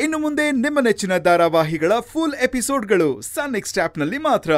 ಇನ್ನು ಮುಂದೆ ನಿಮ್ಮ ನೆಚ್ಚಿನ ಧಾರಾವಾಹಿಗಳ ಫುಲ್ ಎಪಿಸೋಡ್ಗಳು ಸನ್ ನೆಕ್ಸ್ಟ್ ಆಪ್ನಲ್ಲಿ ಮಾತ್ರ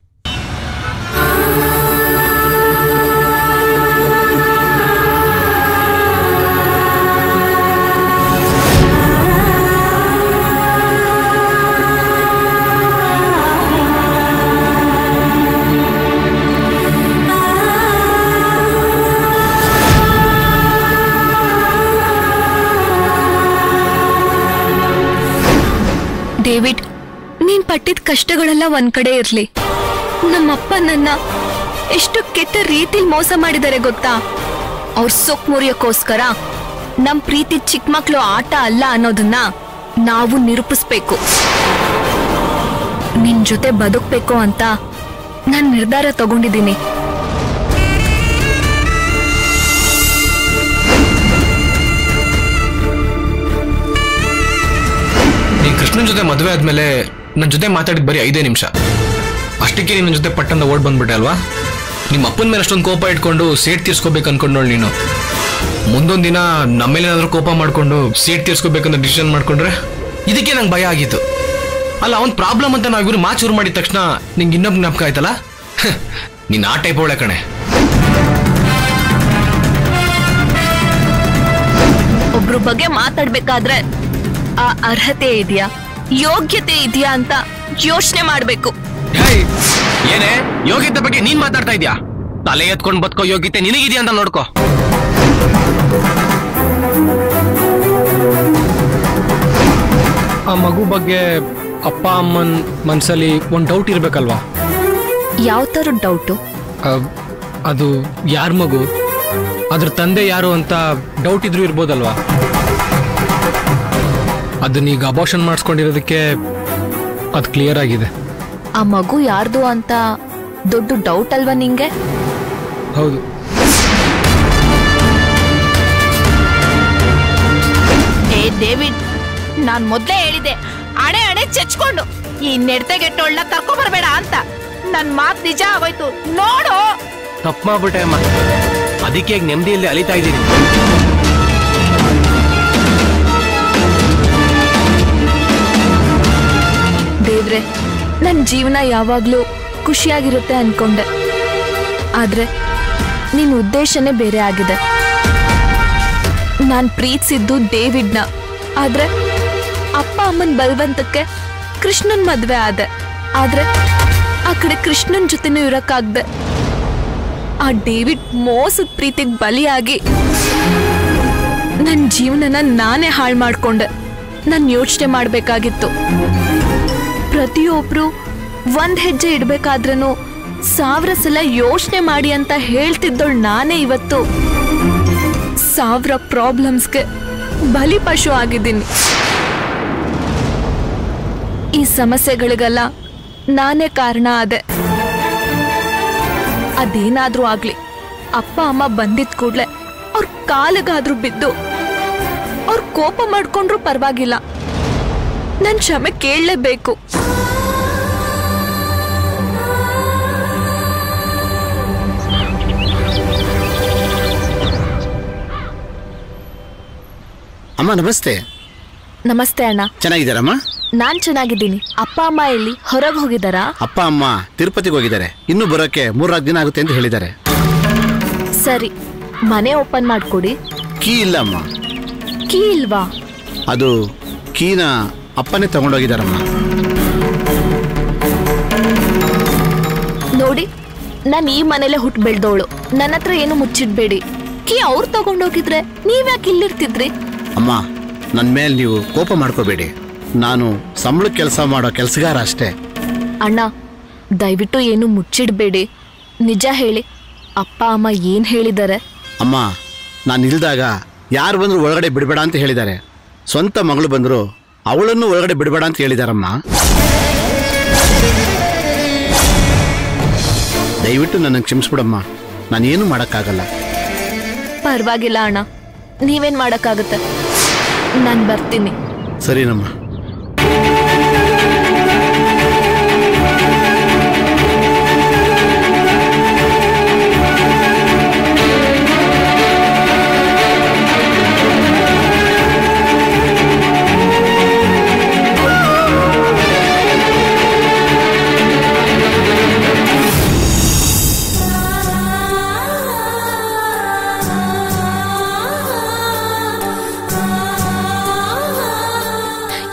ಡೇವಿಡ್ ನೀನ್ ಪಟ್ಟಿದ ಕಷ್ಟಗಳೆಲ್ಲ ಒಂದ್ ಕಡೆ ಇರ್ಲಿ ನಮ್ಮಪ್ಪ ನನ್ನ ಎಷ್ಟು ಕೆಟ್ಟ ರೀತಿಲಿ ಮೋಸ ಮಾಡಿದ್ದಾರೆ ಗೊತ್ತಾ ಅವ್ರ ಸೊಕ್ ಮುರಿಯಕ್ಕೋಸ್ಕರ ನಮ್ ಪ್ರೀತಿ ಚಿಕ್ಕ ಮಕ್ಳು ಆಟ ಅಲ್ಲ ಅನ್ನೋದನ್ನ ನಾವು ನಿರೂಪಿಸ್ಬೇಕು ನಿನ್ ಜೊತೆ ಬದುಕ್ಬೇಕು ಅಂತ ನಾನ್ ನಿರ್ಧಾರ ತಗೊಂಡಿದ್ದೀನಿ ನೀನ್ ಕೃಷ್ಣನ್ ಜೊತೆ ಮದುವೆ ಆದ್ಮೇಲೆ ನನ್ನ ಜೊತೆ ಮಾತಾಡಿದ್ ಬರೀ ಐದೇ ನಿಮಿಷ ಅಷ್ಟಕ್ಕೆ ನಿನ್ನ ಜೊತೆ ಪಟ್ಟಂದ ಓಡ್ ಬಂದ್ಬಿಟ್ಟೆ ಅಲ್ವಾ ನಿಮ್ಮ ಅಪ್ಪನ ಮೇಲೆ ಅಷ್ಟೊಂದು ಕೋಪ ಇಟ್ಕೊಂಡು ಸೇಟ್ ತೀರ್ಸ್ಕೋಬೇಕು ಅನ್ಕೊಂಡೋಳು ನೀನು ಮುಂದೊಂದ್ ದಿನ ನಮ್ಮೇಲೇನಾದ್ರೂ ಕೋಪ ಮಾಡ್ಕೊಂಡು ಸೇಟ್ ತೀರ್ಸ್ಕೋಬೇಕಂತ ಡಿಸಿಷನ್ ಮಾಡ್ಕೊಂಡ್ರೆ ಇದಕ್ಕೆ ನಂಗೆ ಭಯ ಆಗಿತ್ತು ಅಲ್ಲ ಅವ್ನ್ ಪ್ರಾಬ್ಲಮ್ ಅಂತ ನಾವಿಬ್ರು ಮಾತು ಶುರು ಮಾಡಿದ ತಕ್ಷಣ ನಿಂಗೆ ಇನ್ನೊಬ್ಬ ಜ್ಞಾಪಕ ಆಯ್ತಲ್ಲ ನೀನ್ ಆ ಟೈಪ್ ಒಳ್ಳೆ ಕಣೆ ಒಬ್ರು ಬಗ್ಗೆ ಮಾತಾಡ್ಬೇಕಾದ್ರೆ ಆ ಅರ್ಹತೆ ಇದೆಯಾ ಯೋಗ್ಯತೆ ಇದೆಯಾ ಅಂತ ಯೋಚನೆ ಮಾಡ್ಬೇಕು ಹೇಯ್ ಏನೇ ಯೋಗ್ಯತೆ ಬಗ್ಗೆ ನೀನ್ ಮಾತಾಡ್ತಾ ಇದ್ಯಾ ತಲೆ ಎತ್ಕೊಂಡ್ ಬದುಕೋ ಯೋಗ್ಯತೆ ನಿನಗಿದ್ಯಾ ಅಂತ ನೋಡ್ಕೋ ಆ ಮಗು ಬಗ್ಗೆ ಅಪ್ಪ ಅಮ್ಮನ ಮನಸ್ಸಲ್ಲಿ ಒಂದು ಡೌಟ್ ಇರಬೇಕಲ್ವಾ ಯಾವ ಥರ ಡೌಟು ಅದು ಯಾರ ಮಗು ಅದ್ರ ತಂದೆ ಯಾರು ಅಂತ ಡೌಟ್ ಇದ್ರೂ ಇರ್ಬೋದಲ್ವಾ ಅದನ್ನೀಗ ಅಬೋಷನ್ ಮಾಡಿಸ್ಕೊಂಡಿರೋದಕ್ಕೆ ಅದು ಕ್ಲಿಯರ್ ಆಗಿದೆ ಆ ಮಗು ಯಾರ್ದು ಅಂತ ದೊಡ್ಡ ಡೌಟ್ ಅಲ್ವಾ ನಿಂಗೆ ಹೌದು ಏ ಡೇವಿಡ್ ನಾನ್ ಮೊದ್ಲೇ ಹೇಳಿದೆ ಅಣೆ ಅಣೆ ಚಚ್ಕೊಂಡು ಈ ನೆಡ್ತೆಗೆಟ್ಟೋಳ್ನ ಕರ್ಕೊ ಬರ್ಬೇಡ ಅಂತ ನನ್ ಮಾತ್ ನಿಜ ಆಗೋಯ್ತು ನೋಡು ತಪ್ಪು ಮಾಡ್ಬಿಟ್ಟೆ ಅಮ್ಮ ಅದಕ್ಕೆ ಈಗ ನೆಮ್ಮದಿಯಲ್ಲಿ ಅಲಿತಾ ಇದ್ದೀನಿ ದೇವ್ರೆ ನನ್ನ ಜೀವನ ಯಾವಾಗ್ಲೂ ಖುಷಿಯಾಗಿರುತ್ತೆ ಅನ್ಕೊಂಡೆ ಆದ್ರೆ ನಿನ್ ಉದ್ದೇಶನೇ ಬೇರೆ ಆಗಿದೆ ನಾನ್ ಪ್ರೀತಿಸಿದ್ದು ಡೇವಿಡ್ನ ಆದ್ರೆ ಅಪ್ಪ ಅಮ್ಮನ ಬಲವಂತಕ್ಕೆ ಕೃಷ್ಣನ್ ಮದ್ವೆ ಆದೆ ಆದ್ರೆ ಆ ಕಡೆ ಕೃಷ್ಣನ್ ಜೊತೆನೂ ಇರಕ್ಕಾಗ್ದೆ ಆ ಡೇವಿಡ್ ಮೋಸದ ಪ್ರೀತಿಗೆ ಬಲಿಯಾಗಿ ನನ್ನ ಜೀವನನ ನಾನೇ ಹಾಳು ಮಾಡ್ಕೊಂಡೆ ನಾನು ಯೋಚನೆ ಮಾಡ್ಬೇಕಾಗಿತ್ತು ಪ್ರತಿಯೊಬ್ರು ಒಂದ್ ಹೆಜ್ಜೆ ಇಡ್ಬೇಕಾದ್ರೂ ಸಾವಿರ ಸಲ ಯೋಚನೆ ಮಾಡಿ ಅಂತ ಹೇಳ್ತಿದ್ದೋಳು ನಾನೇ ಇವತ್ತು ಸಾವಿರ ಪ್ರಾಬ್ಲಮ್ಸ್ಗೆ ಬಲಿಪಶು ಆಗಿದ್ದೀನಿ ಈ ಸಮಸ್ಯೆಗಳಿಗೆಲ್ಲ ನಾನೇ ಕಾರಣ ಆದೆ ಅದೇನಾದ್ರೂ ಆಗ್ಲಿ ಅಪ್ಪ ಅಮ್ಮ ಬಂದಿದ್ ಕೂಡ್ಲೆ ಅವ್ರ ಕಾಲಿಗಾದ್ರೂ ಬಿದ್ದು ಅವ್ರ ಕೋಪ ಮಾಡ್ಕೊಂಡ್ರೂ ಪರವಾಗಿಲ್ಲ ನನ್ ಕ್ಷಮೆ ಕೇಳಲೇಬೇಕು ಅಮ್ಮ ನಮಸ್ತೆ ನಮಸ್ತೆ ಅಣ್ಣ ಚೆನ್ನಾಗಿದ್ದಾರಮ್ಮ ನಾನ್ ಚೆನ್ನಾಗಿದ್ದೀನಿ ಅಪ್ಪ ಅಮ್ಮ ಎಲ್ಲಿ ಹೊರಗೆ ಹೋಗಿದಾರಾ ಅಪ್ಪ ಅಮ್ಮ ತಿರುಪತಿಗೆ ಹೋಗಿದ್ದಾರೆ ಇನ್ನೂ ಬರೋಕ್ಕೆ ಮೂರ್ನಾಲ್ಕು ದಿನ ಆಗುತ್ತೆ ಅಂತ ಹೇಳಿದ್ದಾರೆ ಸರಿ ಮನೆ ಓಪನ್ ಮಾಡ್ಕೊಡಿ ಕೀ ಇಲ್ಲ ಅಮ್ಮ ಕೀ ಇಲ್ವಾ ಅದು ಕೀನ ಅಪ್ಪನೇ ತಗೊಂಡೋಗಿದ್ದಾರಮ್ಮ ನೋಡಿ ನಾನು ಈ ಮನೇಲೆ ಹುಟ್ಟು ಬೆಳ್ದವಳು ನನ್ನ ಹತ್ರ ಏನು ಮುಚ್ಚಿಡ್ಬೇಡಿ ಕೀ ಅವ್ರು ತಗೊಂಡೋಗಿದ್ರೆ ನೀವ್ಯಾಕೆ ಇಲ್ಲಿರ್ತಿದ್ರಿ ಅಮ್ಮ ನನ್ನ ಮೇಲೆ ನೀವು ಕೋಪ ಮಾಡ್ಕೋಬೇಡಿ ನಾನು ಸಂಬಳಕ್ಕೆ ಕೆಲಸ ಮಾಡೋ ಕೆಲಸಗಾರ ಅಷ್ಟೇ ಅಣ್ಣ ದಯವಿಟ್ಟು ಏನು ಮುಚ್ಚಿಡ್ಬೇಡಿ ನಿಜ ಹೇಳಿ ಅಪ್ಪ ಅಮ್ಮ ಏನ್ ಹೇಳಿದ್ದಾರೆ ಅಮ್ಮ ನಾನು ಇಲ್ದಾಗ ಯಾರು ಬಂದರೂ ಒಳಗಡೆ ಬಿಡಬೇಡ ಅಂತ ಹೇಳಿದ್ದಾರೆ ಸ್ವಂತ ಮಗಳು ಬಂದರು ಅವಳನ್ನು ಒಳಗಡೆ ಬಿಡಬೇಡ ಅಂತ ಹೇಳಿದಾರಮ್ಮ ದಯವಿಟ್ಟು ನನ್ನನ್ನು ಕ್ಷಮಿಸ್ಬಿಡಮ್ಮ ನಾನೇನು ಮಾಡೋಕ್ಕಾಗಲ್ಲ ಪರವಾಗಿಲ್ಲ ಅಣ್ಣ ನೀವೇನ್ ಮಾಡಕ್ಕಾಗತ್ತೆ ನಾನು ಬರ್ತೀನಿ ಸರಿನಮ್ಮ ಆ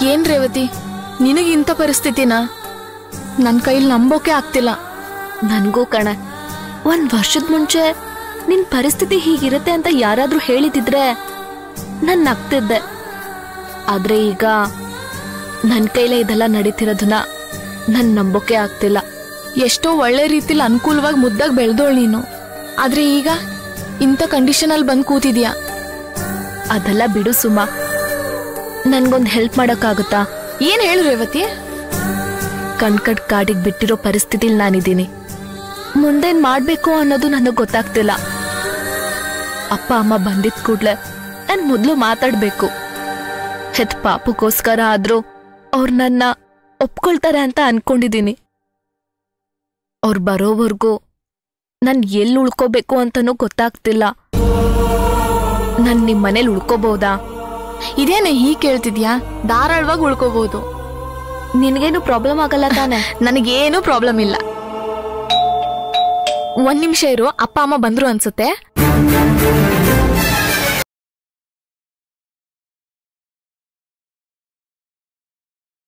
ಏನ್ ರೇವತಿ ನಿನಗೆ ಇಂಥ ಪರಿಸ್ಥಿತಿನ ನನ್ನ ಕೈಲಿ ನಂಬೋಕೆ ಆಗ್ತಿಲ್ಲ ನನ್ಗೂ ಕಣ ಒಂದ್ ವರ್ಷದ ಮುಂಚೆ ನಿನ್ ಪರಿಸ್ಥಿತಿ ಹೀಗಿರುತ್ತೆ ಅಂತ ಯಾರಾದ್ರೂ ಹೇಳಿದಿದ್ರೆ ನಾನ್ ನಗ್ತಿದ್ದೆ ಆದ್ರೆ ಈಗ ನನ್ ಕೈಲೇ ಇದೆಲ್ಲ ನಡೀತಿರೋದನ್ನ ನನ್ ನಂಬೋಕೆ ಆಗ್ತಿಲ್ಲ ಎಷ್ಟೋ ಒಳ್ಳೆ ರೀತಿಲಿ ಅನುಕೂಲವಾಗಿ ಮುದ್ದಾಗಿ ಬೆಳೆದೋಳು ನೀನು ಆದ್ರೆ ಈಗ ಇಂಥ ಕಂಡೀಷನ್ ಅಲ್ಲಿ ಬಂದು ಕೂತಿದ್ಯಾ ಅದೆಲ್ಲ ಬಿಡು ಸುಮಾ ನನ್ಗೊಂದ್ ಹೆಲ್ಪ್ ಮಾಡಕ್ಕಾಗುತ್ತಾ ಏನ್ ಹೇಳು ರೇವತಿ ಕಣ್ಕಟ್ ಕಾಡಿಗೆ ಬಿಟ್ಟಿರೋ ಪರಿಸ್ಥಿತಿಲಿ ನಾನಿದ್ದೀನಿ ಮುಂದೇನ್ ಮಾಡ್ಬೇಕು ಅನ್ನೋದು ನನಗೆ ಗೊತ್ತಾಗ್ತಿಲ್ಲ ಅಪ್ಪ ಅಮ್ಮ ಬಂದಿದ್ ಕೂಡ್ಲೆ ನಾನ್ ಮೊದ್ಲು ಮಾತಾಡ್ಬೇಕು ಹೆತ್ ಪಾಪಕ್ಕೋಸ್ಕರ ಆದ್ರೂ ಅವ್ರು ನನ್ನ ಒಪ್ಕೊಳ್ತಾರೆ ಅಂತ ಅನ್ಕೊಂಡಿದೀನಿ ಅವ್ರು ಬರೋವರೆಗೂ ನನ್ ಎಲ್ಲಿ ಉಳ್ಕೋಬೇಕು ಅಂತನೂ ಗೊತ್ತಾಗ್ತಿಲ್ಲ ನಾನ್ ನಿಮ್ ಮನೇಲಿ ಉಳ್ಕೋಬಹುದಾ ಇದೇನೆ ಹೀಗ್ ಕೇಳ್ತಿದ್ಯಾ ಧಾರಾಳವಾಗಿ ಉಳ್ಕೋಬಹುದು ನಿನ್ಗೇನು ಪ್ರಾಬ್ಲಮ್ ಆಗಲ್ಲ ತಾನೆ ನನಗೇನು ಪ್ರಾಬ್ಲಮ್ ಇಲ್ಲ ಒಂದ್ ನಿಮಿಷ ಇರು ಅಪ್ಪ ಅಮ್ಮ ಬಂದ್ರು ಅನ್ಸುತ್ತೆ